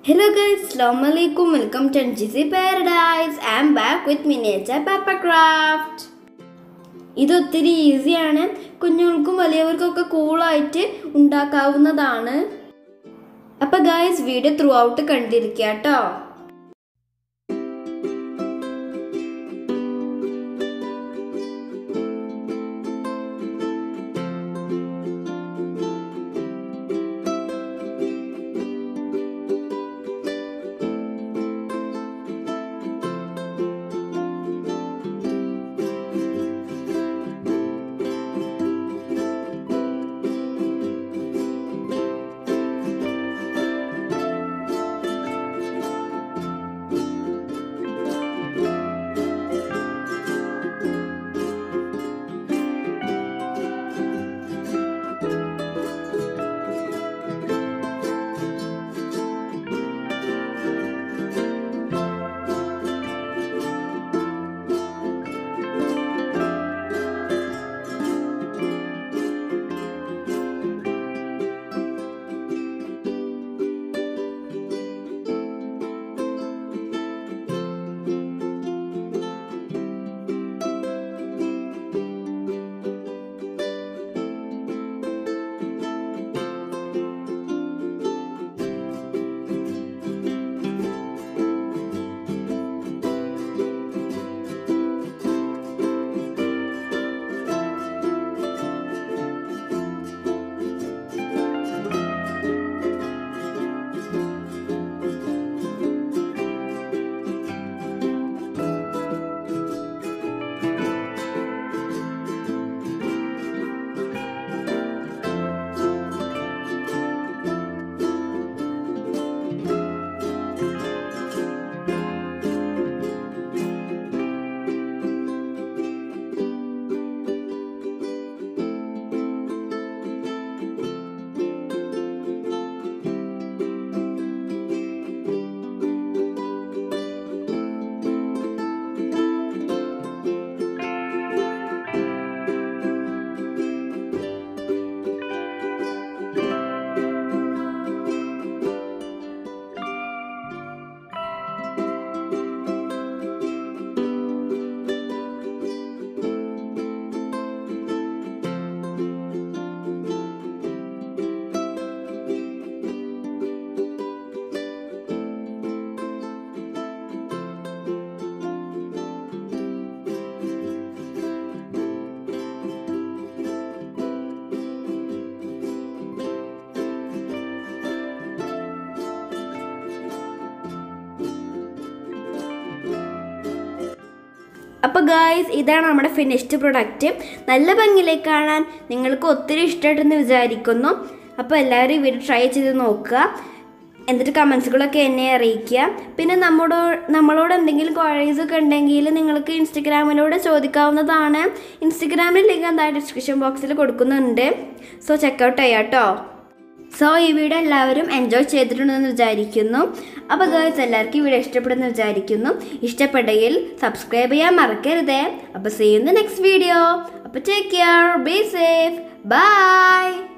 Hello guys, Assalamu alaikum. Welcome to NGC Paradise. I'm back with miniature pepper craft. ഇത് ഒത്തിരി ഈസിയാണ് കുഞ്ഞുങ്ങൾക്കും വലിയവർക്കൊക്കെ കൂളായിട്ട് ഉണ്ടാക്കാവുന്നതാണ് അപ്പൊ ഗായ്സ് വീഡിയോ ത്രൂ ഔട്ട് കണ്ടിരിക്കുക കേട്ടോ അപ്പോൾ ഗായ്സ് ഇതാണ് നമ്മുടെ ഫിനിഷ്ഡ് പ്രൊഡക്റ്റ് നല്ല ഭംഗിയിലേക്ക് കാണാൻ നിങ്ങൾക്ക് ഒത്തിരി ഇഷ്ടമായിട്ടെന്ന് വിചാരിക്കുന്നു അപ്പോൾ എല്ലാവരും ഈ വീഡിയോ ട്രൈ ചെയ്ത് നോക്കുക എന്നിട്ട് കമൻസുകളൊക്കെ എന്നെ അറിയിക്കുക പിന്നെ നമ്മോട് നമ്മളോട് എന്തെങ്കിലും ക്വയറീസ് ഒക്കെ ഉണ്ടെങ്കിൽ നിങ്ങൾക്ക് ഇൻസ്റ്റഗ്രാമിലൂടെ ചോദിക്കാവുന്നതാണ് ഇൻസ്റ്റഗ്രാമിൽ ലിങ്ക് എന്താ ഡിസ്ക്രിപ്ഷൻ ബോക്സിൽ കൊടുക്കുന്നുണ്ട് സോ ചെക്കൗട്ട് ചെയ്യാം കേട്ടോ സോ ഈ വീഡിയോ എല്ലാവരും എൻജോയ് ചെയ്തിട്ടുണ്ടെന്ന് വിചാരിക്കുന്നു അപ്പോൾ ഗേൾസ് എല്ലാവർക്കും ഈ വീഡിയോ ഇഷ്ടപ്പെടുന്നു വിചാരിക്കുന്നു ഇഷ്ടപ്പെട്ടെങ്കിൽ സബ്സ്ക്രൈബ് ചെയ്യാൻ മറക്കരുതേ അപ്പോൾ see in the next video അപ്പോൾ take care be safe by